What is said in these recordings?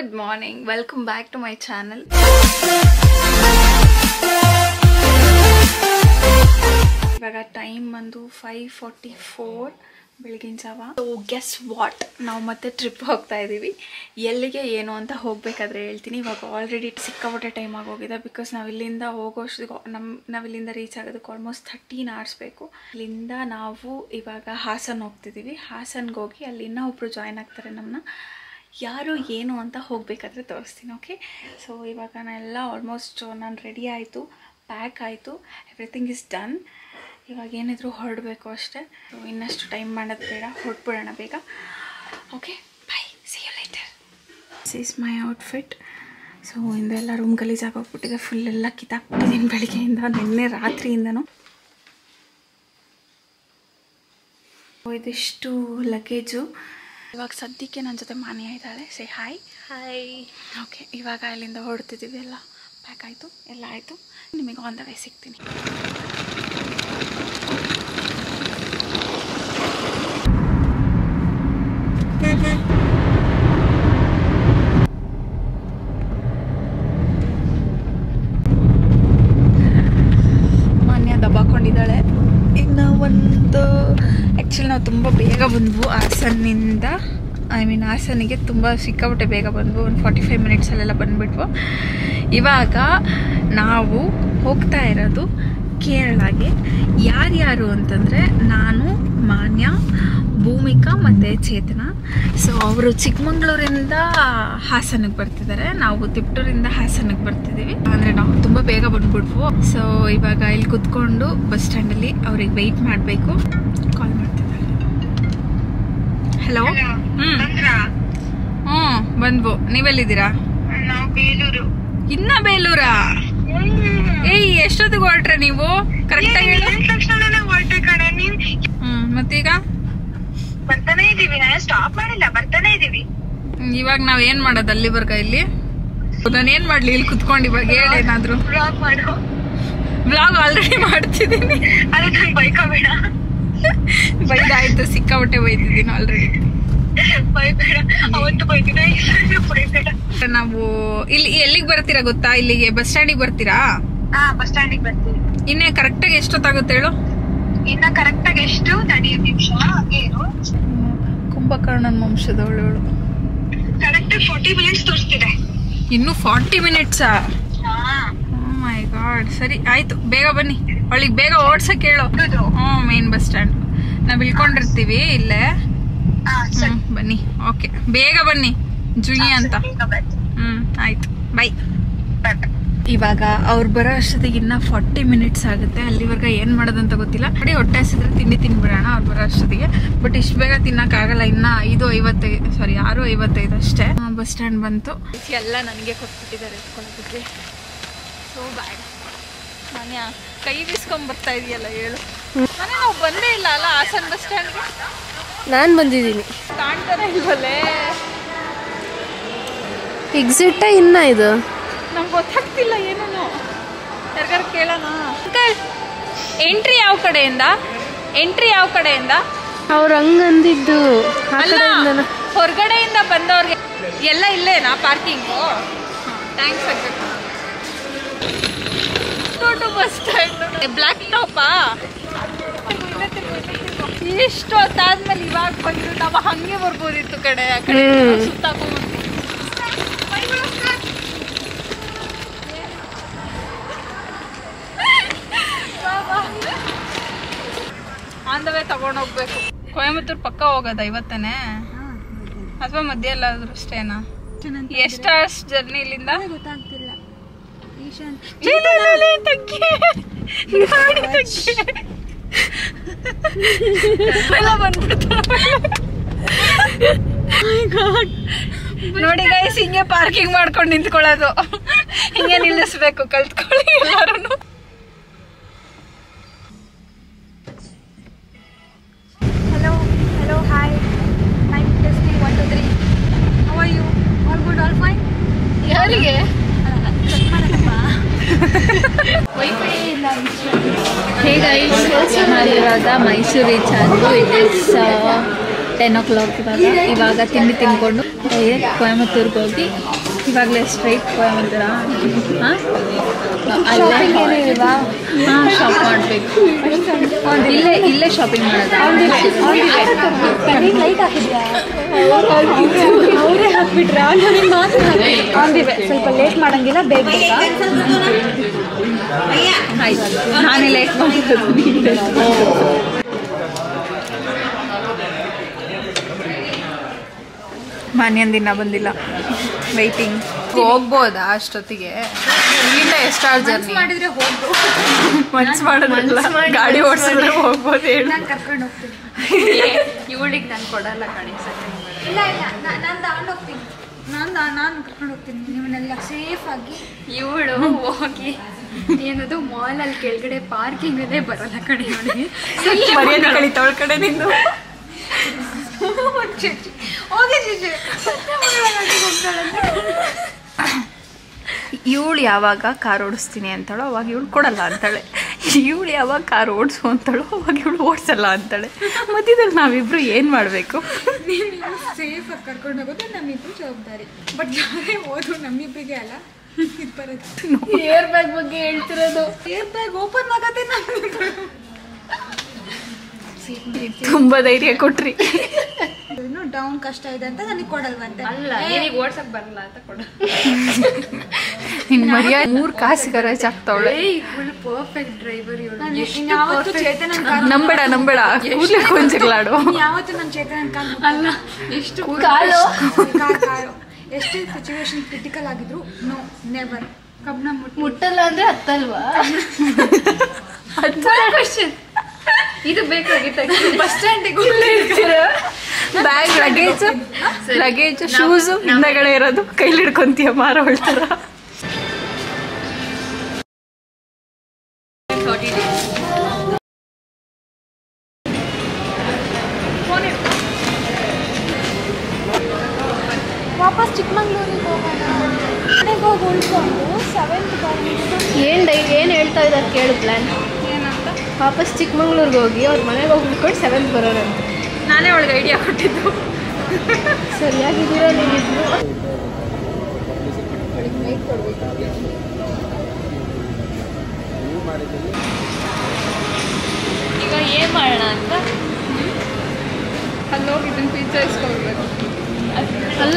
Good morning welcome back to my channel ಇವಾಗ time ಬಂದು five forty four ಬೆಳಗಿನ ಜಾವ ಸೊ ಗೆಸ್ ವಾಟ್ ನಾವು ಮತ್ತೆ ಟ್ರಿಪ್ ಹೋಗ್ತಾ ಇದ್ದೀವಿ ಎಲ್ಲಿಗೆ ಏನು ಅಂತ ಹೋಗಬೇಕಾದ್ರೆ ಹೇಳ್ತೀನಿ ಇವಾಗ ಆಲ್ರೆಡಿ ಸಿಕ್ಕಾಪಟ್ಟೆ ಟೈಮ್ ಆಗೋಗಿದೆ ಬಿಕಾಸ್ ನಾವು ಇಲ್ಲಿಂದ ಹೋಗೋಷ್ಟು ನಮ್ಮ ನಾವು ಇಲ್ಲಿಂದ ರೀಚ್ ಆಗೋದಕ್ಕೆ ಆಲ್ಮೋಸ್ಟ್ ಥರ್ಟೀನ್ ಅವರ್ಸ್ ಬೇಕು ಇಲ್ಲಿಂದ ನಾವು ಇವಾಗ ಹಾಸನ್ ಹೋಗ್ತಿದ್ದೀವಿ ಹಾಸನ್ಗೆ ಹೋಗಿ ಅಲ್ಲಿ ಇನ್ನೂ ಒಬ್ಬರು ಜಾಯ್ನ್ ಆಗ್ತಾರೆ ನಮ್ಮನ್ನ ಯಾರು ಏನು ಅಂತ ಹೋಗಬೇಕಾದ್ರೆ ತೋರಿಸ್ತೀನಿ ಓಕೆ ಸೊ ಇವಾಗ ನಾನೆಲ್ಲ ಆಲ್ಮೋಸ್ಟ್ ನಾನು ರೆಡಿ ಆಯಿತು ಪ್ಯಾಕ್ ಆಯಿತು ಎವ್ರಿಥಿಂಗ್ ಇಸ್ ಡನ್ ಇವಾಗ ಏನಿದ್ರು ಹೊರಡಬೇಕು ಅಷ್ಟೇ ಸೊ ಇನ್ನಷ್ಟು ಟೈಮ್ ಮಾಡೋದು ಬೇಡ ಹೊರಟ್ಬಿಡೋಣ ಬೇಗ okay bye see you later this is my outfit so ಹಿಂದೆಲ್ಲ ರೂಮ್ ಗಲೀಜಾಗೋಗ್ಬಿಟ್ಟಿದೆ ಫುಲ್ ಎಲ್ಲ ಕಿತ್ತಾಕ್ಬಿಟ್ಟಿದ್ದೀನಿ ಬೆಳಿಗ್ಗೆಯಿಂದ ನಿನ್ನೆ ರಾತ್ರಿಯಿಂದನೂ ಇದಿಷ್ಟು ಲಗೇಜು ಇವಾಗ ಸದ್ಯಕ್ಕೆ ನನ್ನ ಜೊತೆ ಮಾನ್ಯ ಇದ್ದಾಳೆ ಸೇ ಹಾಯ್ ಹಾಯ್ ಓಕೆ ಇವಾಗ ಇಲ್ಲಿಂದ ಹೊರಡ್ತಿದ್ದೀವಿ ಎಲ್ಲ ಪ್ಯಾಕ್ ಆಯಿತು ಎಲ್ಲ ಆಯಿತು ನಿಮಗೆ ಆನ್ ದ ವೇ ಸಿಗ್ತೀನಿ ಮಾನ್ಯ ದಬ್ಬಾಕೊಂಡಿದ್ದಾಳೆ ಇನ್ನು ಒಂದು ಆ್ಯಕ್ಚುಲಿ ನಾವು ತುಂಬ ಬೇಗ ಬಂದ್ವು ಹಾಸನ್ನಿಂದ ಐ ಮೀನ್ ಹಾಸನಿಗೆ ತುಂಬ ಸಿಕ್ಕಾಪಟ್ಟೆ ಬೇಗ ಬಂದ್ವು ಒಂದು ಫಾರ್ಟಿ ಫೈವ್ ಮಿನಿಟ್ಸಲ್ಲೆಲ್ಲ ಬಂದುಬಿಟ್ವು ಇವಾಗ ನಾವು ಹೋಗ್ತಾ ಇರೋದು ಕೇರಳಗೆ ಯಾರ್ಯಾರು ಅಂತಂದರೆ ನಾನು ಮಾನ್ಯ ಭೂಮಿಕಾ ಮತ್ತು ಚೇತನ ಸೊ ಅವರು ಚಿಕ್ಕಮಂಗ್ಳೂರಿಂದ ಹಾಸನಕ್ಕೆ ಬರ್ತಿದ್ದಾರೆ ನಾವು ತಿಪ್ಟೂರಿಂದ ಹಾಸನಕ್ಕೆ ಬರ್ತಿದ್ದೀವಿ ಅಂದರೆ ನಾವು ತುಂಬ ಬೇಗ ಬಂದ್ಬಿಟ್ವು ಸೊ ಇವಾಗ ಇಲ್ಲಿ ಕುತ್ಕೊಂಡು ಬಸ್ ಸ್ಟ್ಯಾಂಡಲ್ಲಿ ಅವ್ರಿಗೆ ವೆಯ್ಟ್ ಮಾಡಬೇಕು ಕಾಲ್ ಮಾಡ್ತಿದ್ದಾರೆ ಹಲೋ ಹ್ಞೂ ಹ್ಞೂ ಬಂದ್ವು ನೀವೆಲ್ಲಿದ್ದೀರಾ ನಾವು ಬೇಲೂರು ಇನ್ನ ಬೇಲೂರಾ ಏಯ್ ಎಷ್ಟೊತ್ತಿಗೆ ಹೊರಟ್ರೆ ನೀವು ಕರೆಕ್ಟಾಗಿ ಹೇಳು ತಕ್ಷಣ ಹೊರಟೆ ಕಣೆ ನೀವ್ ಹ್ಮ್ ಮತ್ತೀಗ ಬರ್ತಾನೆ ಇದೀವಿ ನಾನು ಸ್ಟಾಪ್ ಮಾಡಿಲ್ಲ ಬರ್ತಾನೆ ಇದೀವಿ ಹ್ಮ್, ಇವಾಗ ನಾವ್ ಏನ್ ಮಾಡೋದು ಅಲ್ಲಿವರ್ಗ ಇಲ್ಲಿ ನಾನು ಏನ್ ಮಾಡ್ಲಿ ಇಲ್ಲಿ ಕುತ್ಕೊಂಡು ಇವಾಗ ಹೇಳಿ ಏನಾದ್ರು ಬ್ಲಾಗ್ ಮಾಡು ಬ್ಲಾಗ್ ಆಲ್ರೆಡಿ ಮಾಡ್ತಿದ್ದೀನಿ ಅದು ನಂಗೆ ಬೈಕೋಬೇಡ ಬೈದಾಯ್ತು ಸಿಕ್ಕಾಬಟ್ಟೆ ಬೈದಿದ್ದೀನಿ ಆಲ್ರೆಡಿ ಬೈಬೇಡ ಅವತ್ತು ಬೈದಿದೆ ಬೈಬೇಡ ನಾವು ಇಲ್ಲಿ ಎಲ್ಲಿಗೆ ಬರ್ತೀರಾ ಗೊತ್ತಾ ಇಲ್ಲಿಗೆ ಬಸ್ ಸ್ಟ್ಯಾಂಡಿಗೆ ಬರ್ತೀರಾ ಹಾ ಬಸ್ ಸ್ಟ್ಯಾಂಡಿಗೆ ಬರ್ತೀವಿ ಇನ್ನೇ ಕರೆಕ್ಟಾಗಿ ಎಷ್ಟೊತ್ತಾಗುತ್ತೆ ಹೇಳು ಇನ್ನ ಕರೆಕ್ಟ್ ಆಗಿ ಎಷ್ಟು ನಡಿಯೋದು ನಿಮಿಷ ಏನು ಕುಂಭಕರ್ಣನ್ ವಂಶದವಳು ಕರೆಕ್ಟ್ ಫೋರ್ಟಿ ಮಿನಿಟ್ಸ್ ತೋರಿಸ್ತಿದೆ ಇನ್ನು ಫಾರ್ಟಿ ಮಿನಿಟ್ಸಾ ಹಾ ಮೈ ಗಾಡ್ ಸರಿ ಆಯ್ತು ಬೇಗ ಬನ್ನಿ ಅವಳಿಗೆ ಬೇಗ ಓಡ್ಸಕ್ ಹೇಳು ಹೌದು ಹ್ಞೂ ಮೇನ್ ಬಸ್ ಸ್ಟ್ಯಾಂಡ್ ನಾವ್ ಇಳ್ಕೊಂಡಿರ್ತೀವಿ ಇಲ್ಲೇ ಹಾ ಸರಿ ಹ್ಮ್ ಬನ್ನಿ ಓಕೆ ಬೇಗ ಬನ್ನಿ ಜುಯಿ ಅಂತ ಬೇಗ ಬರ್ತೀನಿ ಹ್ಮ್ ಆಯ್ತು ಬೈ Bye bye. ಇವಾಗ ಅವ್ರು ಬರೋ ಅಷ್ಟೊತ್ತಿಗೆ ಇನ್ನ ಫಾರ್ಟಿ ಮಿನಿಟ್ಸ್ ಆಗುತ್ತೆ ಅಲ್ಲಿವರೆಗೆ ಏನ್ ಮಾಡೋದಂತ ಗೊತ್ತಿಲ್ಲ ನೋಡಿ ಹೊಟ್ಟೆ ಹಸಿದ್ರೆ ತಿಂಡಿ ತಿನ್ಬಿಡೋಣ ಅವ್ರು ಬರೋ ಅಷ್ಟೊತ್ತಿಗೆ ಬಟ್ ಇಷ್ಟು ಬೇಗ ತಿನ್ನಕ್ಕಾಗಲ್ಲ ಇನ್ನ ಐದು ಐವತ್ತೈದು ಸಾರಿ ಆರು ಐವತ್ತೈದು ಅಷ್ಟೇ ಬಸ್ ಸ್ಟ್ಯಾಂಡ್ ಬಂತು ಎಲ್ಲ ನನಗೆ ಕೊಟ್ಬಿಟ್ಟಿದ್ದಾರೆ ಎತ್ಕೊಳ್ಳೋದಕ್ಕೆ ಸೊ ಬ್ಯಾಡ್ ನಾನ್ಯಾ ಕೈ ಬೀಸ್ಕೊಂಡ್ ಬರ್ತಾ ಇದೆಯಲ್ಲ ಹೇಳು ಮನೆ ನಾವು ಬಂದೇ ಇಲ್ಲ ಅಲ್ಲ ಹಾಸನ್ ಬಸ್ ಸ್ಟ್ಯಾಂಡ್ಗೆ ನಾನು ಬಂದಿದ್ದೀನಿ ಕಾಣ್ತಾನೆ ಇಲ್ವಲ್ಲೇ ಎಕ್ಸಿಟ್ ಇನ್ನ ಇದು ನಮ್ಗೆ ಗೊತ್ತಾಗ್ತಿಲ್ಲ ಏನೂ ಯಾರಿಗಾರು ಕೇಳೋಣ ಅಂಕಲ್ ಎಂಟ್ರಿ ಯಾವ ಕಡೆಯಿಂದ ಎಂಟ್ರಿ ಯಾವ ಕಡೆಯಿಂದ ಅವ್ರು ಹಂಗ ಅಂದಿದ್ದು ಆ ಅಲ್ಲ ಕಡೆಯಿಂದನ ಹೊರಗಡೆಯಿಂದ ಬಂದವ್ರಿಗೆ ಎಲ್ಲ ಇಲ್ಲೇನಾ ಪಾರ್ಕಿಂಗು ಥ್ಯಾಂಕ್ಸ್ ಆಗ್ಬೇಕು ದೊಡ್ಡ ಬಸ್ ಸ್ಟ್ಯಾಂಡ್ ಬ್ಲ್ಯಾಕ್ ಟಾಪಾ ಇಷ್ಟು ಹೊತ್ತಾದ್ಮೇಲೆ ಇವಾಗ ಬಂದ್ರು ನಾವು ಹಂಗೆ ಬರ್ಬೋದಿತ್ತು ಕಡೆ ಆ ಕಡೆ ಹ್ಮ್. ಸುತ್ತಾಕೊಂಡ್ಬಂದು ಆನ್ ದ ವೇ ತಗೊಂಡೋಗ್ಬೇಕು ಕೊಯಮತ್ತೂರು ಪಕ್ಕ ಹೋಗೋದ ಇವತ್ತನೇ ಅಥವಾ ಮಧ್ಯ ಎಲ್ಲಾದ್ರೂ ಅಷ್ಟೇನಾ ಎಷ್ಟು ಅವರ್ಸ್ ಜರ್ನಿ ಇಲ್ಲಿಂದ ಗೊತ್ತಾಗ್ತಿಲ್ಲ ಲೇ, ಲೇ, ಲೇ, ಲೇ, ತಗ್ಗಿ. ಗಾಡಿ ತಗ್ಗಿ. ಎಲ್ಲ ಬಂದ್ಬಿಡ್ತಾರೆ. My God. ನೋಡಿ ಗೈಸ್ ಹಿಂಗೆ ಪಾರ್ಕಿಂಗ್ ಮಾಡ್ಕೊಂಡು ನಿಂತ್ಕೊಳ್ಳೋದು ಹಿಂಗೆ ನಿಲ್ಲಿಸ್ಬೇಕು ಕಲ್ತ್ಕೊಳ್ಳಿ ಎಲ್ಲಾರು Hello, hello, hi. I'm testing one, two, three. How are you? All good, all fine? ಯಾರಿಗೆ ಹೇಗೆ ನಾನಿವಾಗ ಮೈಸೂರು ರೀಚ್ ಆದ್ವು it is ten o'clock ಇವಾಗ ಇವಾಗ ತಿಂಡಿ ತಿನ್ಕೊಂಡು ಡೈರೆಕ್ಟ್ ಕೊಯಮತ್ತೂರ್ಗೆ ಹೋಗಿ ಇವಾಗಲೇ ಸ್ಟ್ರೈಟ್ ಕೊಯಮತ್ತೂರ ಹಾಂ ಅಲ್ಲೇ ಹಾಂ ಶಾಪ್ ಮಾಡಬೇಕು ಇಲ್ಲೇ ಇಲ್ಲೇ ಶಾಪಿಂಗ್ ಮಾಡೋದು ಅವರೇ ಹಾಕ್ಬಿಟ್ರಾ ನನಗೆ ಮಾತ್ರ ಅಂದಿವೆ ಸ್ವಲ್ಪ ಲೇಟ್ ಮಾಡಂಗಿಲ್ಲ ಬೇಗ ಬೇಕಾ ಆಯ್ತು ನಾನೇ ಲೇಟ್ ಮಾಡಿರೋದು ಮಾನ್ಯನ್ ದಿನ ಬಂದಿಲ್ಲ ವೈಟಿಂಗ್ ಹೋಗ್ಬೋದಾ ಅಷ್ಟೊತ್ತಿಗೆ ಇಲ್ಲಿಂದ ಎಷ್ಟಾರು ಜರ್ನಿ ಮಾಡಿದ್ರೆ ಹೋಗ್ಬೋದು ಮನ್ಸು ಮಾಡೋದಿಲ್ಲ ಗಾಡಿ ಓಡಿಸಿದ್ರೆ ಹೋಗ್ಬೋದು ಹೇಳು ನಾನು ಕರ್ಕೊಂಡು ಹೋಗ್ತೀನಿ ಇವಳಿಗೆ ನಾನು ಕೊಡಲ್ಲ ಕಣೆ ಇಲ್ಲ ಇಲ್ಲ ನಾನು ತಗೊಂಡು ಹೋಗ್ತೀನಿ ನಾನು ನಾನು ಕರ್ಕೊಂಡು ಹೋಗ್ತೀನಿ ನಿಮ್ಮನ್ನೆಲ್ಲ ಸೇಫ್ ಆಗಿ ಇವಳು ಹೋಗಿ ಏನದು ಮಾಲಲ್ಲಿ ಕೆಳಗಡೆ ಪಾರ್ಕಿಂಗ್ ಅಲ್ಲೇ ಬರಲ್ಲ ಕಡೆ ಅವಳಿಗೆ ಮರ್ಯಾದೆ ಕಳಿತವಳ ಕಡೆ ನಿಂದು ಹೋಗಿ ಜಿಜು ಇವಳು ಯಾವಾಗ ಕಾರ್ ಓಡಿಸ್ತೀನಿ ಅಂತಾಳೋ ಅವಾಗ ಇವಳು ಕೊಡಲ್ಲ ಅಂತಾಳೆ ಇವಳು ಯಾವಾಗ ಕಾರ್ ಓಡಿಸು ಅಂತಾಳೋ ಅವಾಗ ಇವಳು ಓಡಿಸಲ್ಲ ಅಂತಾಳೆ ಮಧ್ಯದಲ್ಲಿ ನಾವಿಬ್ರು ಏನು ಮಾಡಬೇಕು ನೀವು ಸೇಫ್ ಆಗಿ ಕರ್ಕೊಂಡು ಹೋಗೋದು ನಮ್ಮಿಬ್ರು ಜವಾಬ್ದಾರಿ ಬಟ್ ಯಾರೇ ಹೋದ್ರು ನಮ್ಮಿಬ್ರಿಗೆ ಅಲ್ಲ ಇದು ಬರುತ್ತೆ ಏರ್ ಬ್ಯಾಗ್ ಬಗ್ಗೆ ಹೇಳ್ತಿರೋದು ಏರ್ ಬ್ಯಾಗ್ ಓಪನ್ ಆಗತ್ತೆ ನಮ್ಮಿಬ್ರು ತುಂಬ ಧೈರ್ಯ ಕೊಟ್ರಿ ಇನ್ನು ಡೌನ್ ಕಷ್ಟ ಇದೆ ಅಂತ ನನಗೆ ಕೊಡಲ್ವಂತೆ ಅಲ್ಲ ನಿನಗೆ ಓಡ್ಸಕ್ ಬರಲ್ಲ ಅಂತ ಕೊಡು ನಿನ್ ಮರ್ಯಾದೆ ಮೂರು ಕಾಸು ಖರ್ಚು ಆಗ್ತಾವಳೆ ಫುಲ್ ಪರ್ಫೆಕ್ಟ್ ಡ್ರೈವರ್ ಇವಳು ನಾನು ಯಾವತ್ತು ಚೇತನ ನಂಬೇಡ ನಂಬೇಡ ಕೂದಲೇ ಕೊಂಚಗಳಾಡು ಯಾವತ್ತು ನನ್ನ ಚೇತನ ಕಾಲ್ ಅಲ್ಲ ಎಷ್ಟು ಕಾಲು ಕಾರ್ ಕಾರು ಎಷ್ಟೇ ಸಿಚುವೇಶನ್ ಕ್ರಿಟಿಕಲ್ ಆಗಿದ್ರು ನೋ ನೆವರ್ ಕಬ್ನ ಮುಟ್ಟಿ ಮುಟ್ಟಲ್ಲ ಅಂದ್ರೆ ಹತ್ತಲ್ವಾ ಕ್ವಶನ್ ಇದು ಬೇಕಾಗಿತ್ತು ಬಸ್ ಸ್ಟ್ಯಾಂಡಿಗೆ ಬ್ಯಾಗ್ ಲಗೇಜ್ ಲಗೇಜ್ ಶೂಸು ಹಿಂದಗಡೆ ಇರೋದು ಕೈಲಿ ಹಿಡ್ಕೊಂತೀಯ ಮಾರ ಹೊಳ್ತಾರ ವಾಪಸ್ ಚಿಕ್ಕಮಂಗ್ಳೂರಿಗೆ ಹೋಗೋಣ ಮನೆಗೆ ಹೋಗಿ ಉಳ್ಕೊಂಡು ಸೆವೆಂತ್ ಏನ್ ಡೈ ಏನ್ ಹೇಳ್ತಾ ಇದ್ದಾರೆ ಕೇಳು ಪ್ಲಾನ್ ಏನಂತ ವಾಪಸ್ ಚಿಕ್ಕಮಂಗ್ಳೂರ್ಗೆ ಹೋಗಿ ಅವ್ರ ಮನೆಗೆ ಹೋಗಿ ಉಳ್ಕೊಂಡು ಸೆವೆಂತ್ ಬರೋರಂತ ನಾನೇ ಅವಳಿಗೆ ಐಡಿಯಾ ಕೊಟ್ಟಿದ್ದು ಸರಿಯಾಗಿದ್ದೀರಾ ನೀವಿಬ್ರು ಈಗ ಏನ್ ಮಾಡೋಣ ಅಂತ ಅಲ್ಲಿ ಹೋಗಿ ಇದನ್ನ ಪಿಜ್ಜಾ ಇಸ್ಕೊಳ್ಬೇಕು ಅಲ್ಲ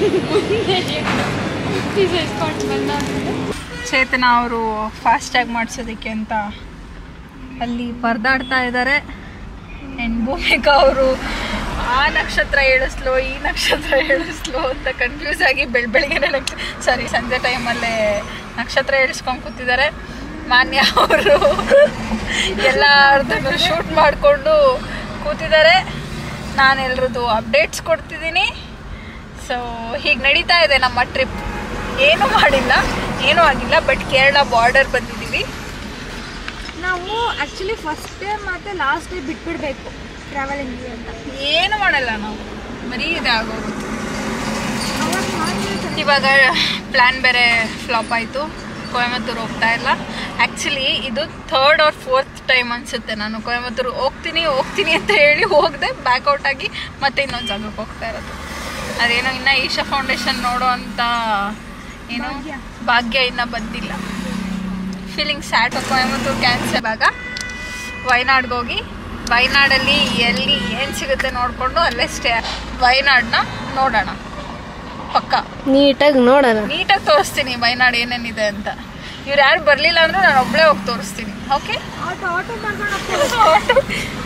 ಚೇತನ ಅವರು ಫಾಸ್ಟಾಗಿ ಮಾಡಿಸೋದಕ್ಕೆ ಅಂತ ಅಲ್ಲಿ ಪರದಾಡ್ತಾ ಇದ್ದಾರೆ ಆ್ಯಂಡ್ ಭೂಮಿಕಾ ಅವರು ಆ ನಕ್ಷತ್ರ ಹೇಳಿಸ್ಲೋ ಈ ನಕ್ಷತ್ರ ಹೇಳಿಸ್ಲೋ ಅಂತ ಕನ್ಫ್ಯೂಸ್ ಆಗಿ ಬೆಳ್ ಬೆಳಗ್ಗೆನೆ ನಕ್ಷ ಸಾರಿ ಸಂಜೆ ಟೈಮಲ್ಲೇ ನಕ್ಷತ್ರ ಹೇಳಿಸ್ಕೊಂಡು ಕೂತಿದ್ದಾರೆ ಮಾನ್ಯ ಅವರು ಎಲ್ಲರದನ್ನು ಶೂಟ್ ಮಾಡಿಕೊಂಡು ಕೂತಿದ್ದಾರೆ ನಾನು ಎಲ್ರದ್ದು ಅಪ್ಡೇಟ್ಸ್ ಕೊಡ್ತಿದ್ದೀನಿ ಸೊ ಹೀಗೆ ನಡೀತಾ ಇದೆ ನಮ್ಮ ಟ್ರಿಪ್ ಏನೂ ಮಾಡಿಲ್ಲ ಏನೂ ಆಗಿಲ್ಲ ಬಟ್ ಕೇರಳ ಬಾರ್ಡರ್ ಬಂದಿದ್ದೀವಿ ನಾವು ಆ್ಯಕ್ಚುಲಿ ಫಸ್ಟ್ ಡೇ ಮತ್ತು ಲಾಸ್ಟ್ ಡೇ ಬಿಟ್ಬಿಡ್ಬೇಕು ಟ್ರಾವೆಲಿಂಗ್ ಅಂತ ಏನು ಮಾಡಲ್ಲ ನಾವು ಬರೀ ಇದೆ ಆಗೋಗುತ್ತೆ ಅವಾಗ ಮಾತ್ರ ಇವಾಗ ಪ್ಲ್ಯಾನ್ ಬೇರೆ ಫ್ಲಾಪ್ ಆಯಿತು ಕೊಯಮತ್ತೂರು ಹೋಗ್ತಾ ಇಲ್ಲ ಆ್ಯಕ್ಚುಲಿ ಇದು ಥರ್ಡ್ ಆರ್ ಫೋರ್ತ್ ಟೈಮ್ ಅನಿಸುತ್ತೆ ನಾನು ಕೊಯಮತ್ತೂರು ಹೋಗ್ತೀನಿ ಹೋಗ್ತೀನಿ ಅಂತ ಹೇಳಿ ಹೋಗದೆ ಬ್ಯಾಕ್ಔಟ್ ಆಗಿ ಮತ್ತೆ ಇನ್ನೊಂದು ಜಾಗಕ್ಕೆ ಹೋಗ್ತಾ ಇರೋದು ಅದೇನೋ ಇನ್ನು ಈಶಾ ಫೌಂಡೇಶನ್ ನೋಡೋ ಅಂತ ಏನೋ ಭಾಗ್ಯ ಇನ್ನೂ ಬಂದಿಲ್ಲ ಫೀಲಿಂಗ್ ಸ್ಯಾಟ್ ಕೊಯಮತ್ತೂರು ಕ್ಯಾನ್ಸಲ್ ಆಗ ವಯನಾಡ್ಗೆ ಹೋಗಿ ವಯನಾಡಲ್ಲಿ ಎಲ್ಲಿ ಏನು ಸಿಗುತ್ತೆ ನೋಡಿಕೊಂಡು ಅಲ್ಲೇ ಸ್ಟೇ ವಯನಾಡನ್ನ ನೋಡೋಣ ಪಕ್ಕ ನೀಟಾಗಿ ನೋಡೋಣ ನೀಟಾಗಿ ತೋರಿಸ್ತೀನಿ ವಯನಾಡ್ ಏನೇನಿದೆ ಅಂತ ಇವ್ರು ಯಾರು ಬರಲಿಲ್ಲ ಅಂದ್ರೆ ನಾನು ಒಬ್ಬಳೇ ಹೋಗಿ ತೋರಿಸ್ತೀನಿ ಓಕೆ ಆಟೋ ಆಟೋ ಕರ್ಕೊಂಡು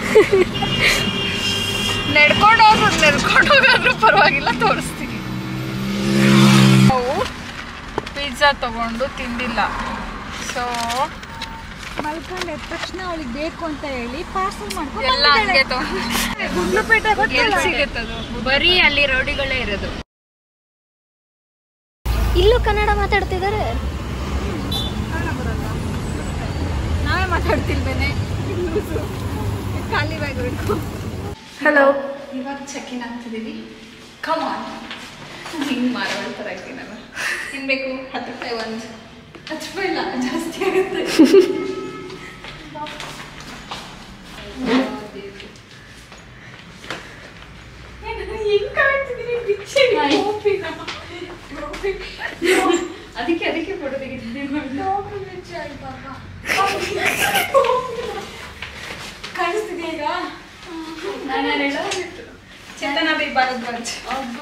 ನಡ್ಕೊಂಡು ಹೋದ್ರು ನಡ್ಕೊಂಡು ಹೋಗಾದ್ರೂ ಪರವಾಗಿಲ್ಲ ತೋರಿಸ್ತೀನಿ ನಾವು ಪಿಜ್ಜಾ ತಗೊಂಡು ತಿಂದಿಲ್ಲ ಸೊ ಮಲ್ಕೊಂಡು ಎದ್ದ ತಕ್ಷಣ ಅವಳಿಗೆ ಬೇಕು ಅಂತ ಹೇಳಿ ಪಾರ್ಸಲ್ ಮಾಡ್ಕೊಂಡು ಎಲ್ಲ ಹಂಗೆ ತಗೊಂಡು ಗುಂಡ್ಲುಪೇಟೆ ಎಲ್ಲಿ ಗೊತ್ತಿಲ್ಲ ಸಿಗುತ್ತದು ಬರೀ ಅಲ್ಲಿ ರೋಡಿಗಳೇ ಇರೋದು ಇಲ್ಲೂ ಕನ್ನಡ ಮಾತಾಡ್ತಿದ್ದಾರೆ ನಾವೇ ಮಾತಾಡ್ತಿಲ್ವೇನೆ ಖಾಲಿ ಬ್ಯಾಗ್ ಬೇಕು ಹಲೋ ಇವಾಗ ಚೆಕ್ ಇನ್ ಆಗ್ತಿದ್ದೀವಿ ಕಮ್ ಆನ್ ಹಿಂಗೆ ಮಾರೋಳ ಥರ ಇದ್ದೀನಲ್ಲ ಏನು ಬೇಕು ಹತ್ತು ರೂಪಾಯಿ ಒಂದು ಹತ್ತು ರೂಪಾಯಿ ಇಲ್ಲ ಜಾಸ್ತಿ ಆಗುತ್ತೆ ಅದಕ್ಕೆ ಅದಕ್ಕೆ ಫೋಟೋ ತೆಗಿತಿದ್ದೀನಿ ಕಾಣಿಸ್ತಿದೆ ಈಗ ನಾನು ಹೇಳೋ ಚೇತನ ಬಿ ಭಾರದ್ವಾಜ್ ಒಬ್ಬ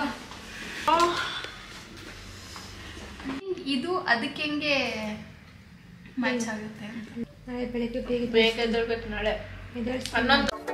ಇದು ಅದಕ್ಕೆ ಹೆಂಗೆ ಮ್ಯಾಚ್ ಆಗುತ್ತೆ ನಾಳೆ ಬೆಳಗ್ಗೆ ಬೇಗ ಬೇಗ ಎದ್ದೇಳ್ಬೇಕು ನಾಳೆ ಎದ್ದೇಳ್ಸಿ. ಹನ್ನೊಂದು